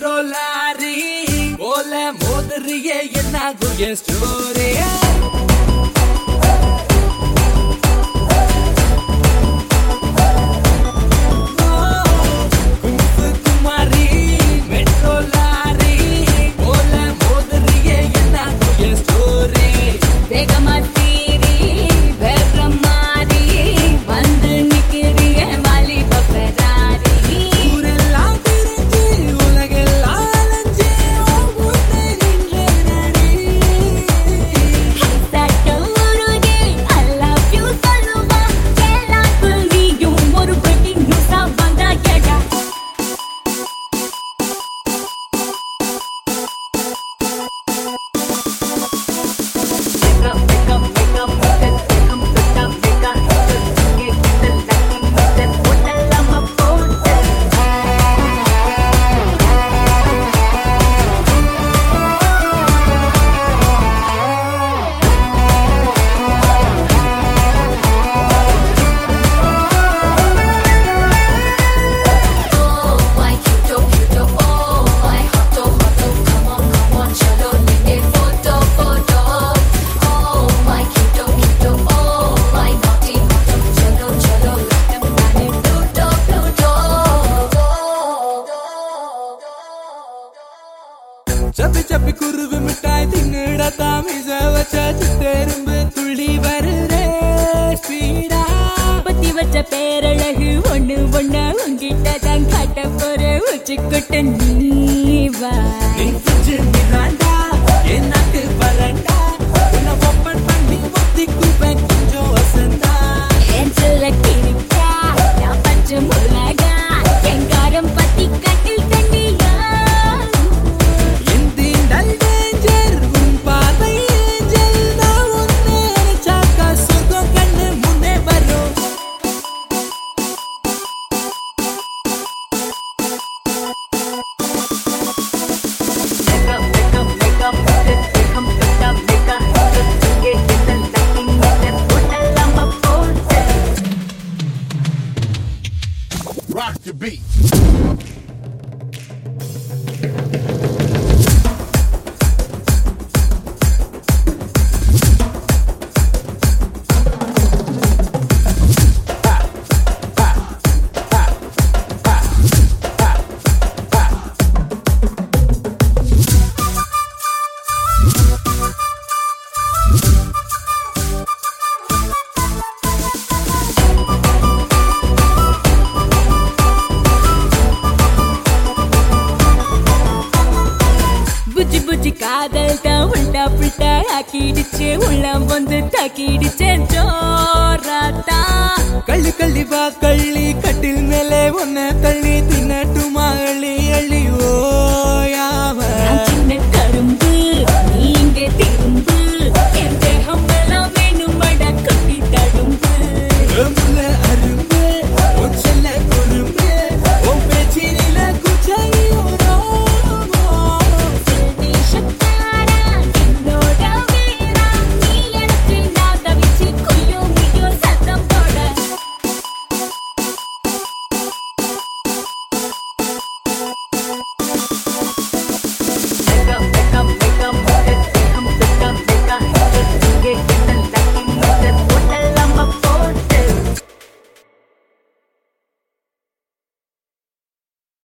Metro lorry போல மோதறியே என்னாகும் என் ஸ்டோரி குமாரி மெட்ரோ லாரி போல மோதறியே என்னாகும் என் ஸ்டோரி வேகமா தீரி வேற மாறி வந்து நிக்கிறிய வாலிப பெராரி ஊரெல்லாம் திரிஞ்சு உலகெல்லாம் அலைஞ்சு உன் முன்னே நின்றேனடி. சட்ட உருகே I love you சொல்லுவா எல்லாருக்கும் நீயும் ஒரு breaking news ஆ வந்தா கேடா Oh my cuto cuto oh my hoto hoto come on come on chalo lenge photo photo oh my cuto cuto oh my naughty hoto chalo chalo lakam nane pluto pluto சப்பி சப்பி குருவி மிட்டாய் தின்னுட தாமிச வச்ச சித்தெரும்பு துள்ளி வருதே speedo பத்தி வச்ச பேரழகு ஒண்ணு ஒண்ணு உங்கிட்ட தான் காட்ட போற உச்சிக்குட்ட நீ வா நீ பிடிச்சு நிறாண்டா என் நாக்கு வரண்டா உன்னை ஓப்பன் பண்ணி ஒத்தி குப்பேன் கொஞ்சம் வசந்தா என் சொல்ல கிணிக்கா நான் பச்சை மிளகா எங்காரம் பத்தி கட்டில் தண்ணியா என் தீண்டல் டேஞ்சர் உன் பார்வை ஏஞ்சல் நான் உன்னை நினைச்சாக்கா சொர்க்கம் கண்ணு முன்னே வரும் Rock the beat. புஜி புஜி காதல் தான் உண்டா புட்டா ஆக்கிடுச்சு உள்ளம் வந்து தாக்கிடுச்சேன் ஜோராத்தா கள்ளி கள்ளி வா கள்ளி கட்டில் மேலே உன்னை தள்ளி தின்ன